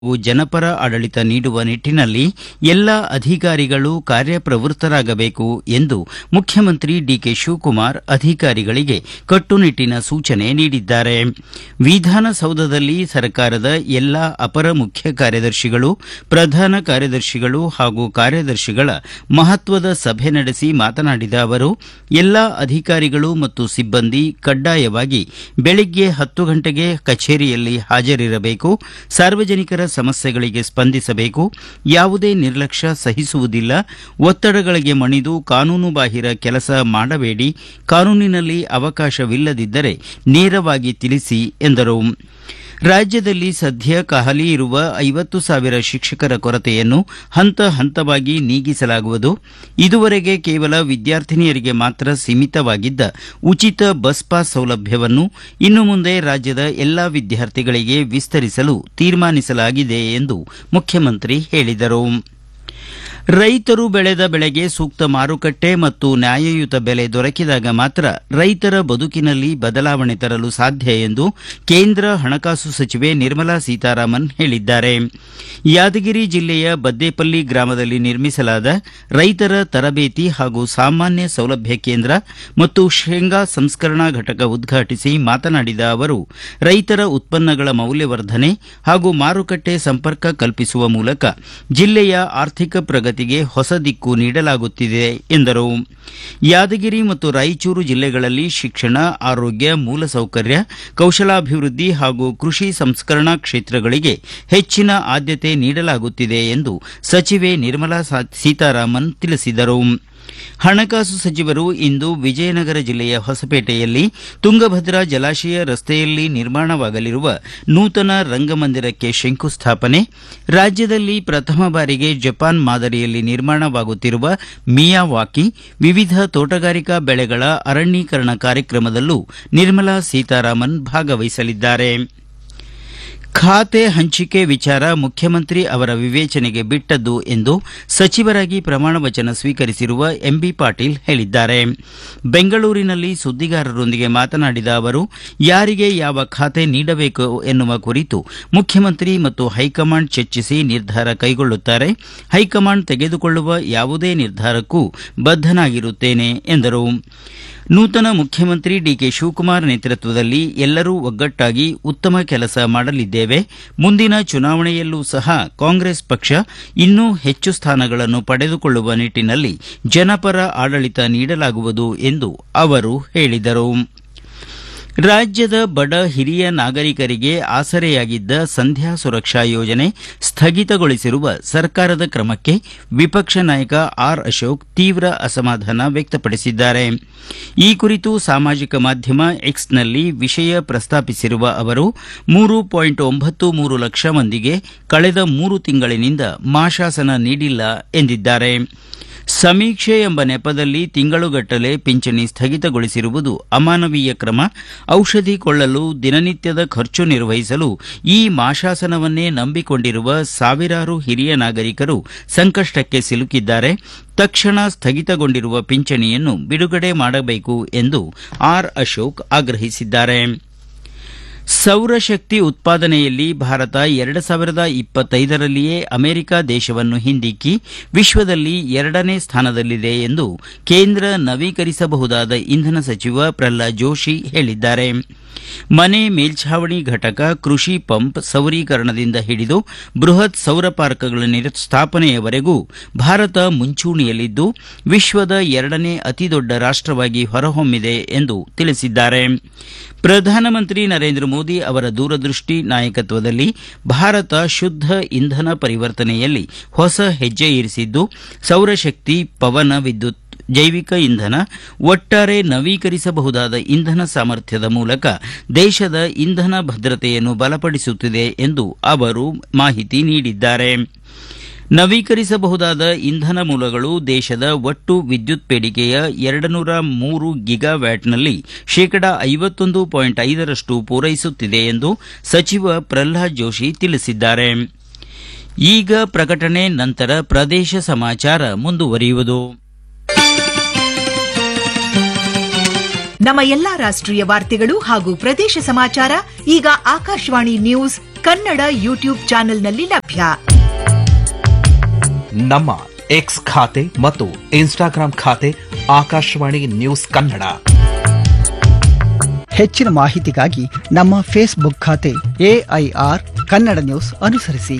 ಜನಪರ ಆಡಳಿತ ನೀಡುವ ನಿಟ್ಟಿನಲ್ಲಿ ಎಲ್ಲ ಅಧಿಕಾರಿಗಳು ಕಾರ್ಯಪ್ರವೃತ್ತರಾಗಬೇಕು ಎಂದು ಮುಖ್ಯಮಂತ್ರಿ ಡಿಕೆ ಶಿವಕುಮಾರ್ ಅಧಿಕಾರಿಗಳಿಗೆ ಕಟ್ಟುನಿಟ್ಟಿನ ಸೂಚನೆ ನೀಡಿದ್ದಾರೆ ವಿಧಾನಸೌಧದಲ್ಲಿ ಸರ್ಕಾರದ ಎಲ್ಲ ಅಪರ ಮುಖ್ಯ ಕಾರ್ಯದರ್ಶಿಗಳು ಪ್ರಧಾನ ಕಾರ್ಯದರ್ಶಿಗಳು ಹಾಗೂ ಕಾರ್ಯದರ್ಶಿಗಳ ಮಹತ್ವದ ಸಭೆ ನಡೆಸಿ ಮಾತನಾಡಿದ ಅವರು ಎಲ್ಲ ಅಧಿಕಾರಿಗಳು ಮತ್ತು ಸಿಬ್ಬಂದಿ ಕಡ್ಡಾಯವಾಗಿ ಬೆಳಿಗ್ಗೆ ಹತ್ತು ಗಂಟೆಗೆ ಕಚೇರಿಯಲ್ಲಿ ಹಾಜರಿರಬೇಕು ಸಾರ್ವಜನಿಕರ ಸಮಸ್ಯೆಗಳಿಗೆ ಸ್ಪಂದಿಸಬೇಕು ಯಾವುದೇ ನಿರ್ಲಕ್ಷ್ಯ ಸಹಿಸುವುದಿಲ್ಲ ಒತ್ತಡಗಳಿಗೆ ಮಣಿದು ಕಾನೂನುಬಾಹಿರ ಕೆಲಸ ಮಾಡಬೇಡಿ ಕಾನೂನಿನಲ್ಲಿ ಅವಕಾಶವಿಲ್ಲದಿದ್ದರೆ ನೇರವಾಗಿ ತಿಳಿಸಿ ಎಂದರು ರಾಜ್ಯದಲ್ಲಿ ಸದ್ಯ ಖಾಲಿ ಇರುವ ಐವತ್ತು ಸಾವಿರ ಶಿಕ್ಷಕರ ಕೊರತೆಯನ್ನು ಹಂತ ಹಂತವಾಗಿ ನೀಗಿಸಲಾಗುವುದು ಇದುವರೆಗೆ ಕೇವಲ ವಿದ್ಯಾರ್ಥಿನಿಯರಿಗೆ ಮಾತ್ರ ಸೀಮಿತವಾಗಿದ್ದ ಉಚಿತ ಬಸ್ ಪಾಸ್ ಸೌಲಭ್ಯವನ್ನು ಇನ್ನು ಮುಂದೆ ರಾಜ್ಯದ ಎಲ್ಲಾ ವಿದ್ಯಾರ್ಥಿಗಳಿಗೆ ವಿಸ್ತರಿಸಲು ತೀರ್ಮಾನಿಸಲಾಗಿದೆ ಎಂದು ಮುಖ್ಯಮಂತ್ರಿ ಹೇಳಿದರು ರೈತರು ಬೆಳೆದ ಬೆಳೆಗೆ ಸೂಕ್ತ ಮಾರುಕಟ್ಟೆ ಮತ್ತು ನ್ಯಾಯಯುತ ಬೆಲೆ ದೊರಕಿದಾಗ ಮಾತ್ರ ರೈತರ ಬದುಕಿನಲ್ಲಿ ಬದಲಾವಣೆ ತರಲು ಸಾಧ್ಯ ಎಂದು ಕೇಂದ್ರ ಹಣಕಾಸು ಸಚಿವೆ ನಿರ್ಮಲಾ ಸೀತಾರಾಮನ್ ಹೇಳಿದ್ದಾರೆ ಯಾದಗಿರಿ ಜಿಲ್ಲೆಯ ಬದ್ದೇಪಲ್ಲಿ ಗ್ರಾಮದಲ್ಲಿ ನಿರ್ಮಿಸಲಾದ ರೈತರ ತರಬೇತಿ ಹಾಗೂ ಸಾಮಾನ್ಯ ಸೌಲಭ್ಯ ಕೇಂದ್ರ ಮತ್ತು ಶೇಂಗಾ ಸಂಸ್ಕರಣಾ ಘಟಕ ಉದ್ಘಾಟಿಸಿ ಮಾತನಾಡಿದ ಅವರು ರೈತರ ಉತ್ಪನ್ನಗಳ ಮೌಲ್ಯವರ್ಧನೆ ಹಾಗೂ ಮಾರುಕಟ್ಟೆ ಸಂಪರ್ಕ ಕಲ್ಪಿಸುವ ಮೂಲಕ ಜಿಲ್ಲೆಯ ಆರ್ಥಿಕ ಪ್ರಗತಿಗೆ ಹೊಸ ದಿಕ್ಕು ನೀಡಲಾಗುತ್ತಿದೆ ಎಂದರು ಯಾದಗಿರಿ ಮತ್ತು ರಾಯಚೂರು ಜಿಲ್ಲೆಗಳಲ್ಲಿ ಶಿಕ್ಷಣ ಆರೋಗ್ಯ ಮೂಲಸೌಕರ್ಯ ಕೌಶಲಾಭಿವೃದ್ಧಿ ಹಾಗೂ ಕೃಷಿ ಸಂಸ್ಕರಣಾ ಕ್ಷೇತ್ರಗಳಿಗೆ ಹೆಚ್ಚಿನ ಆದ್ಯತೆ ನೀಡಲಾಗುತ್ತಿದೆ ಎಂದು ಸಚಿವೆ ನಿರ್ಮಲಾ ಸೀತಾರಾಮನ್ ತಿಳಿಸಿದರು ಹಣಕಾಸು ಸಚಿವರು ಇಂದು ವಿಜಯನಗರ ಜಿಲ್ಲೆಯ ಹೊಸಪೇಟೆಯಲ್ಲಿ ತುಂಗಭದ್ರಾ ಜಲಾಶಯ ರಸ್ತೆಯಲ್ಲಿ ನಿರ್ಮಾಣವಾಗಲಿರುವ ನೂತನ ರಂಗಮಂದಿರಕ್ಕೆ ಶಂಕುಸ್ಥಾಪನೆ ರಾಜ್ಯದಲ್ಲಿ ಪ್ರಥಮ ಬಾರಿಗೆ ಜಪಾನ್ ಮಾದರಿಯಲ್ಲಿ ನಿರ್ಮಾಣವಾಗುತ್ತಿರುವ ಮಿಯಾವಾಕಿ ವಿವಿಧ ತೋಟಗಾರಿಕಾ ಬೆಳೆಗಳ ಅರಣ್ಯೀಕರಣ ಕಾರ್ಯಕ್ರಮದಲ್ಲೂ ನಿರ್ಮಲಾ ಸೀತಾರಾಮನ್ ಭಾಗವಹಿಸಲಿದ್ದಾರೆ ಖಾತೆ ಹಂಚಿಕೆ ವಿಚಾರ ಮುಖ್ಯಮಂತ್ರಿ ಅವರ ವಿವೇಚನೆಗೆ ಬಿಟ್ಟದ್ದು ಎಂದು ಸಚಿವರಾಗಿ ಪ್ರಮಾಣ ವಚನ ಸ್ವೀಕರಿಸಿರುವ ಎಂಬಿ ಪಾಟೀಲ್ ಹೇಳಿದ್ದಾರೆ ಬೆಂಗಳೂರಿನಲ್ಲಿ ಸುದ್ದಿಗಾರರೊಂದಿಗೆ ಮಾತನಾಡಿದ ಅವರು ಯಾರಿಗೆ ಯಾವ ಖಾತೆ ನೀಡಬೇಕು ಎನ್ನುವ ಕುರಿತು ಮುಖ್ಯಮಂತ್ರಿ ಮತ್ತು ಹೈಕಮಾಂಡ್ ಚರ್ಚಿಸಿ ನಿರ್ಧಾರ ಕೈಗೊಳ್ಳುತ್ತಾರೆ ಹೈಕಮಾಂಡ್ ತೆಗೆದುಕೊಳ್ಳುವ ಯಾವುದೇ ನಿರ್ಧಾರಕ್ಕೂ ಬದ್ದನಾಗಿರುತ್ತೇನೆ ಎಂದರು ನೂತನ ಮುಖ್ಯಮಂತ್ರಿ ಡಿಕೆ ಶಿವಕುಮಾರ್ ನೇತೃತ್ವದಲ್ಲಿ ಎಲ್ಲರೂ ಒಗ್ಗಟ್ಟಾಗಿ ಉತ್ತಮ ಕೆಲಸ ಮಾಡಲಿದ್ದೇವೆ ಮುಂದಿನ ಚುನಾವಣೆಯಲ್ಲೂ ಸಹ ಕಾಂಗ್ರೆಸ್ ಪಕ್ಷ ಇನ್ನೂ ಹೆಚ್ಚು ಸ್ಥಾನಗಳನ್ನು ಪಡೆದುಕೊಳ್ಳುವ ನಿಟ್ಟಿನಲ್ಲಿ ಜನಪರ ಆಡಳಿತ ನೀಡಲಾಗುವುದು ಎಂದು ಅವರು ಹೇಳಿದರು ರಾಜ್ಯದ ಬಡ ಹಿರಿಯ ನಾಗರಿಕರಿಗೆ ಆಸರೆಯಾಗಿದ್ದ ಸಂಧ್ಯಾ ಸುರಕ್ಷಾ ಯೋಜನೆ ಸ್ಥಗಿತಗೊಳಿಸಿರುವ ಸರ್ಕಾರದ ಕ್ರಮಕ್ಕೆ ವಿಪಕ್ಷ ನಾಯಕ ಆರ್ ಅಶೋಕ್ ತೀವ್ರ ಅಸಮಾಧಾನ ವ್ಯಕ್ತಪಡಿಸಿದ್ದಾರೆ ಈ ಕುರಿತು ಸಾಮಾಜಿಕ ಮಾಧ್ಯಮ ಎಕ್ಸ್ನಲ್ಲಿ ವಿಷಯ ಪ್ರಸ್ತಾಪಿಸಿರುವ ಅವರು ಮೂರು ಪಾಯಿಂಟ್ ಒಂಬತ್ತು ಮೂರು ಲಕ್ಷ ಮಂದಿಗೆ ಕಳೆದ ಮೂರು ತಿಂಗಳಿನಿಂದ ಮಾಶಾಸನ ನೀಡಿಲ್ಲ ಎಂದಿದ್ದಾರೆ ಸಮೀಕ್ಷೆ ಎಂಬ ನೆಪದಲ್ಲಿ ತಿಂಗಳುಗಟ್ಟಲೆ ಪಿಂಚಣಿ ಸ್ಥಗಿತಗೊಳಿಸಿರುವುದು ಅಮಾನವೀಯ ಕ್ರಮ ಔಷಧಿ ಕೊಳ್ಳಲು ದಿನನಿತ್ಯದ ಖರ್ಚು ನಿರ್ವಹಿಸಲು ಈ ಮಾಶಾಸನವನ್ನೇ ನಂಬಿಕೊಂಡಿರುವ ಸಾವಿರಾರು ಹಿರಿಯ ನಾಗರಿಕರು ಸಂಕಷ್ಟಕ್ಕೆ ಸಿಲುಕಿದ್ದಾರೆ ತಕ್ಷಣ ಸ್ಥಗಿತಗೊಂಡಿರುವ ಪಿಂಚಣಿಯನ್ನು ಬಿಡುಗಡೆ ಮಾಡಬೇಕು ಎಂದು ಆರ್ ಅಶೋಕ್ ಆಗ್ರಹಿಸಿದ್ದಾರೆ ಸೌರಶಕ್ತಿ ಉತ್ಪಾದನೆಯಲ್ಲಿ ಭಾರತ ಎರಡು ಸಾವಿರದ ಇಪ್ಪತ್ತೈದರಲ್ಲಿಯೇ ಅಮೆರಿಕ ದೇಶವನ್ನು ಹಿಂದಿಕ್ಕಿ ವಿಶ್ವದಲ್ಲಿ ಎರಡನೇ ಸ್ಥಾನದಲ್ಲಿದೆ ಎಂದು ಕೇಂದ್ರ ನವೀಕರಿಸಬಹುದಾದ ಇಂಧನ ಸಚಿವ ಪ್ರಹ್ಲಾದ್ ಜೋಶಿ ಹೇಳಿದ್ದಾರೆ ಮನೆ ಮೇಲ್ಛಾವಣಿ ಘಟಕ ಕೃಷಿ ಪಂಪ್ ಸೌರೀಕರಣದಿಂದ ಹಿಡಿದು ಬೃಹತ್ ಸೌರ ಪಾರ್ಕ್ಗಳ ಸ್ಥಾಪನೆಯವರೆಗೂ ಭಾರತ ಮುಂಚೂಣಿಯಲ್ಲಿದ್ದು ವಿಶ್ವದ ಎರಡನೇ ಅತಿದೊಡ್ಡ ರಾಷ್ಟವಾಗಿ ಹೊರಹೊಮ್ಮಿದೆ ಎಂದು ತಿಳಿಸಿದ್ದಾರೆ ಪ್ರಧಾನಮಂತ್ರಿ ನರೇಂದ್ರ ಮೋದಿ ಅವರ ದೂರದೃಷ್ಟಿ ನಾಯಕತ್ವದಲ್ಲಿ ಭಾರತ ಶುದ್ಧ ಇಂಧನ ಪರಿವರ್ತನೆಯಲ್ಲಿ ಹೊಸ ಹೆಜ್ಜೆ ಇರಿಸಿದ್ದು ಸೌರಶಕ್ತಿ ಪವನ ವಿದ್ಯುತ್ ಜೈವಿಕ ಇಂಧನ ಒಟ್ಟಾರೆ ನವೀಕರಿಸಬಹುದಾದ ಇಂಧನ ಸಾಮರ್ಥ್ಯದ ಮೂಲಕ ದೇಶದ ಇಂಧನ ಭದ್ರತೆಯನ್ನು ಬಲಪಡಿಸುತ್ತಿದೆ ಎಂದು ಅವರು ಮಾಹಿತಿ ನೀಡಿದ್ದಾರೆ ನವೀಕರಿಸಬಹುದಾದ ಇಂಧನ ಮೂಲಗಳು ದೇಶದ ಒಟ್ಟು ವಿದ್ಯುತ್ ಬೇಡಿಕೆಯ ಎರಡು ನೂರ ಮೂರು ಗಿಗಾವ್ಯಾಟ್ನಲ್ಲಿ ಶೇಕಡಾ ಐವತ್ತೊಂದು ಪಾಯಿಂಟ್ ಐದರಷ್ಟು ಪೂರೈಸುತ್ತಿದೆ ಎಂದು ಸಚಿವ ಪ್ರಹ್ಲಾದ್ ಜೋಶಿ ತಿಳಿಸಿದ್ದಾರೆ ಈಗ ಪ್ರಕಟಣೆ ನಂತರ ಪ್ರದೇಶ ಸಮಾಚಾರ ಮುಂದುವರಿಯುವುದು ನಮ್ಮ ಎಲ್ಲಾ ರಾಷ್ಟ್ರೀಯ ವಾರ್ತೆಗಳು ಹಾಗೂ ಪ್ರದೇಶ ಸಮಾಚಾರ ಈಗ ಆಕಾಶವಾಣಿ ನ್ಯೂಸ್ ಕನ್ನಡ ಯೂಟ್ಯೂಬ್ ಚಾನೆಲ್ನಲ್ಲಿ ಲಭ್ಯ ನಮ್ಮ ಎಕ್ಸ್ ಖಾತೆ ಮತ್ತು ಇನ್ಸ್ಟಾಗ್ರಾಂ ಖಾತೆ ಆಕಾಶವಾಣಿ ನ್ಯೂಸ್ ಕನ್ನಡ ಹೆಚ್ಚಿನ ಮಾಹಿತಿಗಾಗಿ ನಮ್ಮ ಫೇಸ್ಬುಕ್ ಖಾತೆ ಎಐಆರ್ ಕನ್ನಡ ನ್ಯೂಸ್ ಅನುಸರಿಸಿ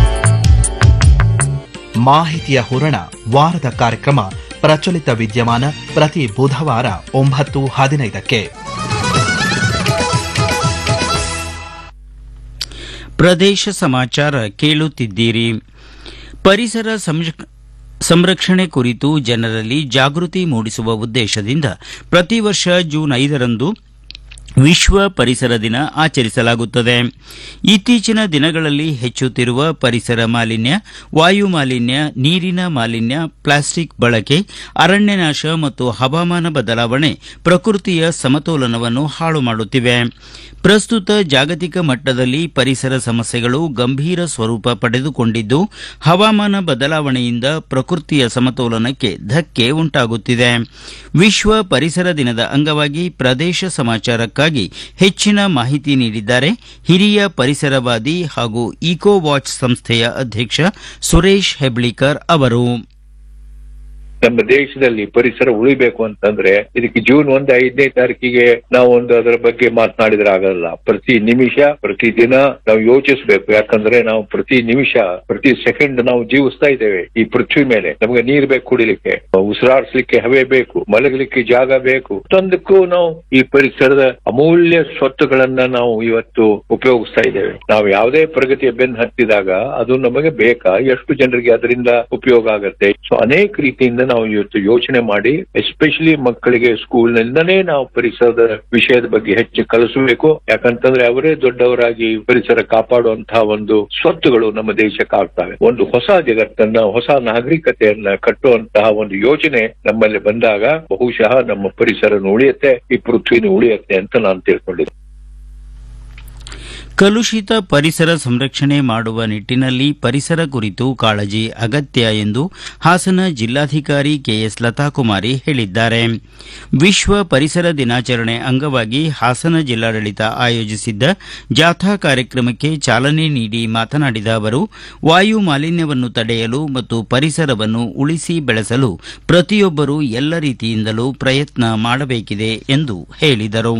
ಮಾಹಿತಿಯ ಹೂರಣ ವಾರದ ಕಾರ್ಯಕ್ರಮ ಪ್ರಚಲಿತ ವಿದ್ಯಮಾನ ಪ್ರತಿ ಬುಧವಾರ ಒಂಬತ್ತು ಹದಿನೈದಕ್ಕೆ ಪ್ರದೇಶ ಸಮಾಚಾರ ಕೇಳುತ್ತಿದ್ದೀರಿ ಪರಿಸರ ಸಂರಕ್ಷ- ಸಂರಕ್ಷಣೆ ಕುರಿತು ಜನರಲ್ಲಿ ಜಾಗೃತಿ ಮೂಡಿಸುವ ಉದ್ದೇಶದಿಂದ ಪ್ರತಿ ವರ್ಷ ಜೂನ್ ಐದರಂದು ವಿಶ್ವ ಪರಿಸರ ದಿನ ಆಚರಿಸಲಾಗುತ್ತದೆ ಇತ್ತೀಚಿನ ದಿನಗಳಲ್ಲಿ ಹೆಚ್ಚುತ್ತಿರುವ ಪರಿಸರ ಮಾಲಿನ್ಯ ವಾಯು ಮಾಲಿನ್ಯ ನೀರಿನ ಮಾಲಿನ್ಯ ಪ್ಲಾಸ್ಟಿಕ್ ಬಳಕೆ ಅರಣ್ಯನಾಶ ಮತ್ತು ಹವಾಮಾನ ಬದಲಾವಣೆ ಪ್ರಕೃತಿಯ ಸಮತೋಲನವನ್ನು ಹಾಳು ಮಾಡುತ್ತಿವೆ ಪ್ರಸ್ತುತ ಜಾಗತಿಕ ಮಟ್ಟದಲ್ಲಿ ಪರಿಸರ ಸಮಸ್ಯೆಗಳು ಗಂಭೀರ ಸ್ವರೂಪ ಪಡೆದುಕೊಂಡಿದ್ದು ಹವಾಮಾನ ಬದಲಾವಣೆಯಿಂದ ಪ್ರಕೃತಿಯ ಸಮತೋಲನಕ್ಕೆ ಧಕ್ಕೆ ಉಂಟಾಗುತ್ತಿದೆ ವಿಶ್ವ ಪರಿಸರ ದಿನದ ಅಂಗವಾಗಿ ಪ್ರದೇಶ ಸಮಾಚಾರಕ್ಕಾಗಿ ಹೆಚ್ಚಿನ ಮಾಹಿತಿ ನೀಡಿದ್ದಾರೆ ಹಿರಿಯ ಪರಿಸರವಾದಿ ಹಾಗೂ ಇಕೋ ವಾಚ್ ಸಂಸ್ಥೆಯ ಅಧ್ಯಕ್ಷ ಸುರೇಶ್ ಹೆಬ್ಳಿಕರ್ ಅವರು ನಮ್ಮ ದೇಶದಲ್ಲಿ ಪರಿಸರ ಉಳಿಬೇಕು ಅಂತಂದ್ರೆ ಇದಕ್ಕೆ ಜೂನ್ ಒಂದು ಐದನೇ ತಾರೀಕಿಗೆ ನಾವು ಒಂದು ಅದರ ಬಗ್ಗೆ ಮಾತನಾಡಿದ್ರೆ ಆಗಲ್ಲ ಪ್ರತಿ ನಿಮಿಷ ಪ್ರತಿ ದಿನ ನಾವು ಯೋಚಿಸ್ಬೇಕು ಯಾಕಂದ್ರೆ ನಾವು ಪ್ರತಿ ನಿಮಿಷ ಪ್ರತಿ ಸೆಕೆಂಡ್ ನಾವು ಜೀವಿಸ್ತಾ ಇದ್ದೇವೆ ಈ ಪೃಥ್ವಿ ಮೇಲೆ ನಮಗೆ ನೀರ್ ಬೇಕು ಕುಡಿಲಿಕ್ಕೆ ಉಸಿರಾಡ್ಸ್ಲಿಕ್ಕೆ ಹವೆ ಬೇಕು ಮಲಗಲಿಕ್ಕೆ ಜಾಗ ಬೇಕು ಪ್ರತಿಯೊಂದಕ್ಕೂ ನಾವು ಈ ಪರಿಸರದ ಅಮೂಲ್ಯ ಸ್ವತ್ತುಗಳನ್ನ ನಾವು ಇವತ್ತು ಉಪಯೋಗಿಸ್ತಾ ಇದ್ದೇವೆ ನಾವು ಯಾವುದೇ ಪ್ರಗತಿಯ ಬೆನ್ನು ಹತ್ತಿದಾಗ ಅದು ನಮಗೆ ಬೇಕಾ ಎಷ್ಟು ಜನರಿಗೆ ಅದರಿಂದ ಉಪಯೋಗ ಆಗುತ್ತೆ ಸೊ ಅನೇಕ ರೀತಿಯಿಂದ ನಾವು ಇವತ್ತು ಯೋಚನೆ ಮಾಡಿ ಎಸ್ಪೆಷಲಿ ಮಕ್ಕಳಿಗೆ ಸ್ಕೂಲ್ ನಿಂದನೇ ನಾವು ಪರಿಸರದ ವಿಷಯದ ಬಗ್ಗೆ ಹೆಚ್ಚು ಕಲಿಸಬೇಕು ಯಾಕಂತಂದ್ರೆ ಅವರೇ ದೊಡ್ಡವರಾಗಿ ಪರಿಸರ ಕಾಪಾಡುವಂತಹ ಒಂದು ಸ್ವತ್ತುಗಳು ನಮ್ಮ ದೇಶಕ್ಕೆ ಆಗ್ತವೆ ಒಂದು ಹೊಸ ಜಗತ್ತನ್ನ ಹೊಸ ನಾಗರಿಕತೆಯನ್ನ ಕಟ್ಟುವಂತಹ ಒಂದು ಯೋಚನೆ ನಮ್ಮಲ್ಲಿ ಬಂದಾಗ ಬಹುಶಃ ನಮ್ಮ ಪರಿಸರ ಉಳಿಯುತ್ತೆ ಈ ಪೃಥ್ವಿನೂ ಉಳಿಯುತ್ತೆ ಅಂತ ನಾನು ತಿಳ್ಕೊಂಡಿದ್ದೆ ಕಲುಷಿತ ಪರಿಸರ ಸಂರಕ್ಷಣೆ ಮಾಡುವ ನಿಟ್ಟಿನಲ್ಲಿ ಪರಿಸರ ಕುರಿತು ಕಾಳಜಿ ಅಗತ್ಯ ಎಂದು ಹಾಸನ ಜಿಲ್ಲಾಧಿಕಾರಿ ಕೆಎಸ್ ಲತಾಕುಮಾರಿ ಹೇಳಿದ್ದಾರೆ ವಿಶ್ವ ಪರಿಸರ ದಿನಾಚರಣೆ ಅಂಗವಾಗಿ ಹಾಸನ ಜಿಲ್ಲಾಡಳಿತ ಆಯೋಜಿಸಿದ್ದ ಜಾಥಾ ಕಾರ್ಯಕ್ರಮಕ್ಕೆ ಚಾಲನೆ ನೀಡಿ ಮಾತನಾಡಿದ ಅವರು ವಾಯು ಮಾಲಿನ್ಯವನ್ನು ತಡೆಯಲು ಮತ್ತು ಪರಿಸರವನ್ನು ಉಳಿಸಿ ಬೆಳೆಸಲು ಪ್ರತಿಯೊಬ್ಬರೂ ಎಲ್ಲ ರೀತಿಯಿಂದಲೂ ಪ್ರಯತ್ನ ಮಾಡಬೇಕಿದೆ ಎಂದು ಹೇಳಿದರು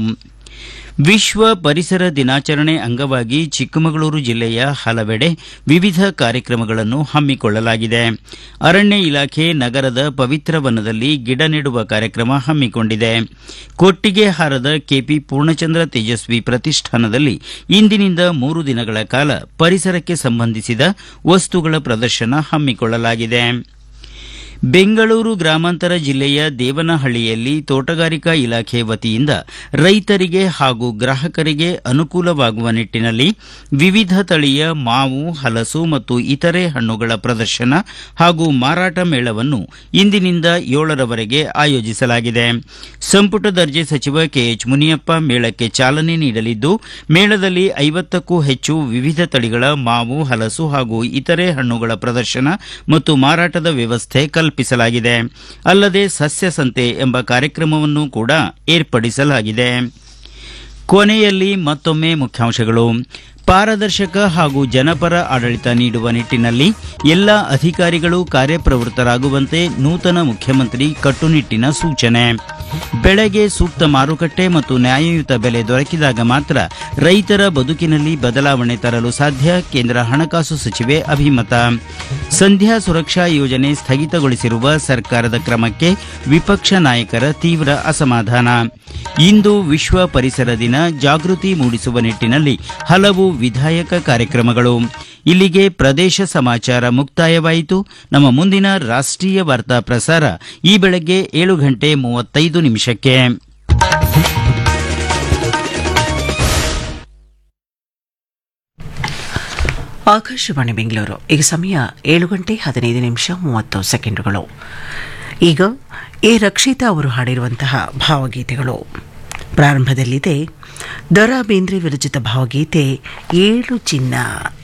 ವಿಶ್ವ ಪರಿಸರ ದಿನಾಚರಣೆ ಅಂಗವಾಗಿ ಚಿಕ್ಕಮಗಳೂರು ಜಿಲ್ಲೆಯ ಹಲವೆಡೆ ವಿವಿಧ ಕಾರ್ಯಕ್ರಮಗಳನ್ನು ಹಮ್ಮಿಕೊಳ್ಳಲಾಗಿದೆ ಅರಣ್ಯ ಇಲಾಖೆ ನಗರದ ಪವಿತ್ರ ವನದಲ್ಲಿ ಗಿಡ ನೆಡುವ ಕಾರ್ಯಕ್ರಮ ಹಮ್ಮಿಕೊಂಡಿದೆ ಕೊಟ್ಟಿಗೆಹಾರದ ಕೆಪಿ ಪೂರ್ಣಚಂದ್ರ ತೇಜಸ್ವಿ ಪ್ರತಿಷ್ಠಾನದಲ್ಲಿ ಇಂದಿನಿಂದ ಮೂರು ದಿನಗಳ ಕಾಲ ಪರಿಸರಕ್ಕೆ ಸಂಬಂಧಿಸಿದ ವಸ್ತುಗಳ ಪ್ರದರ್ಶನ ಹಮ್ಮಿಕೊಳ್ಳಲಾಗಿದೆ ಬೆಂಗಳೂರು ಗ್ರಾಮಾಂತರ ಜಿಲ್ಲೆಯ ದೇವನಹಳ್ಳಿಯಲ್ಲಿ ತೋಟಗಾರಿಕಾ ಇಲಾಖೆ ವತಿಯಿಂದ ರೈತರಿಗೆ ಹಾಗೂ ಗ್ರಾಹಕರಿಗೆ ಅನುಕೂಲವಾಗುವ ನಿಟ್ಟಿನಲ್ಲಿ ವಿವಿಧ ತಳಿಯ ಮಾವು ಹಲಸು ಮತ್ತು ಇತರೆ ಹಣ್ಣುಗಳ ಪ್ರದರ್ಶನ ಹಾಗೂ ಮಾರಾಟ ಮೇಳವನ್ನು ಇಂದಿನಿಂದ ಏಳರವರೆಗೆ ಆಯೋಜಿಸಲಾಗಿದೆ ಸಂಪುಟ ದರ್ಜೆ ಸಚಿವ ಕೆಎಚ್ ಮುನಿಯಪ್ಪ ಮೇಳಕ್ಕೆ ಚಾಲನೆ ನೀಡಲಿದ್ದು ಮೇಳದಲ್ಲಿ ಐವತ್ತಕ್ಕೂ ಹೆಚ್ಚು ವಿವಿಧ ತಳಿಗಳ ಮಾವು ಹಲಸು ಹಾಗೂ ಇತರೆ ಹಣ್ಣುಗಳ ಪ್ರದರ್ಶನ ಮತ್ತು ಮಾರಾಟದ ವ್ಯವಸ್ಥೆ ಕಲ್ಪಿಸಲಾಗಿದೆ ಅಲ್ಲದೆ ಸಸ್ಯ ಸಂತೆ ಎಂಬ ಕಾರ್ಯಕ್ರಮವನ್ನು ಕೂಡ ಏರ್ಪಡಿಸಲಾಗಿದೆ ಕೊನೆಯಲ್ಲಿ ಮತ್ತೊಮ್ಮೆ ಮುಖ್ಯಾಂಶಗಳು ಪಾರದರ್ಶಕ ಹಾಗೂ ಜನಪರ ಆಡಳಿತ ನೀಡುವ ನಿಟ್ಟಿನಲ್ಲಿ ಎಲ್ಲ ಅಧಿಕಾರಿಗಳು ಕಾರ್ಯಪ್ರವೃತ್ತರಾಗುವಂತೆ ನೂತನ ಮುಖ್ಯಮಂತ್ರಿ ಕಟ್ಟುನಿಟ್ಟಿನ ಸೂಚನೆ ಬೆಳೆಗೆ ಸೂಕ್ತ ಮಾರುಕಟ್ಟೆ ಮತ್ತು ನ್ಯಾಯಯುತ ಬೆಲೆ ದೊರಕಿದಾಗ ಮಾತ್ರ ರೈತರ ಬದುಕಿನಲ್ಲಿ ಬದಲಾವಣೆ ತರಲು ಸಾಧ್ಯ ಕೇಂದ್ರ ಹಣಕಾಸು ಸಚಿವೆ ಅಭಿಮತ ಸಂಧ್ಯಾ ಸುರಕ್ಷಾ ಯೋಜನೆ ಸ್ಥಗಿತಗೊಳಿಸಿರುವ ಸರ್ಕಾರದ ಕ್ರಮಕ್ಕೆ ವಿಪಕ್ಷ ನಾಯಕರ ತೀವ್ರ ಅಸಮಾಧಾನ ಇಂದು ವಿಶ್ವ ಪರಿಸರ ದಿನ ಜಾಗೃತಿ ಮೂಡಿಸುವ ನಿಟ್ಟಿನಲ್ಲಿ ಹಲವು ವಿಧಾಯಕ ಕಾರ್ಯಕ್ರಮಗಳು ಇಲ್ಲಿಗೆ ಪ್ರದೇಶ ಸಮಾಚಾರ ಮುಕ್ತಾಯವಾಯಿತು ನಮ್ಮ ಮುಂದಿನ ರಾಷ್ಟ್ರೀಯ ವಾರ್ತಾ ಪ್ರಸಾರ ಈ ಬೆಳಗ್ಗೆ ಏಳು ಗಂಟೆ ಮೂವತ್ತೈದು ನಿಮಿಷಕ್ಕೆ ಆಕಾಶವಾಣಿ ಬೆಂಗಳೂರು ಈಗ ಸಮಯ ಏಳು ಗಂಟೆ ಹದಿನೈದು ನಿಮಿಷ ಮೂವತ್ತು ಸೆಕೆಂಡುಗಳು ಈಗ ಎ ರಕ್ಷಿತಾ ಅವರು ಹಾಡಿರುವಂತಹ ಭಾವಗೀತೆಗಳು ಪ್ರಾರಂಭದಲ್ಲಿದೆ ದರಾ ಬೇಂದ್ರೆ ವಿರಚಿತ ಭಾವಗೀತೆ ಏಳು ಚಿನ್ನ